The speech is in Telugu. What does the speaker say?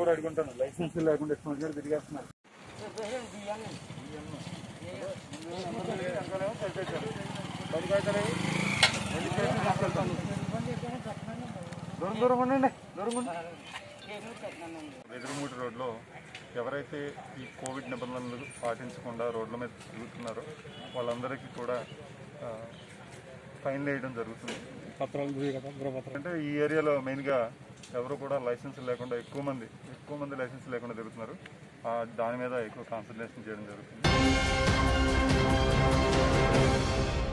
కూడా అడుగుంటాను లైసెన్స్ లేకుండా ఎక్కువ మంది తిరిగేస్తున్నారు దూరం దూరం ఉండండి దూరం ఉండండి ఎదురుమూటి రోడ్లో ఎవరైతే ఈ కోవిడ్ నిబంధనలు పాటించకుండా రోడ్ల మీద తిరుగుతున్నారో వాళ్ళందరికీ కూడా ఆ, ఫైన్ వేయడం జరుగుతుంది అంటే ఈ ఏరియాలో మెయిన్గా ఎవరు కూడా లైసెన్స్ లేకుండా ఎక్కువ మంది ఎక్కువ మంది లైసెన్స్ లేకుండా తిరుగుతున్నారు ఆ, దాని మీద ఎక్కువ కాన్సన్ట్రేషన్ చేయడం జరుగుతుంది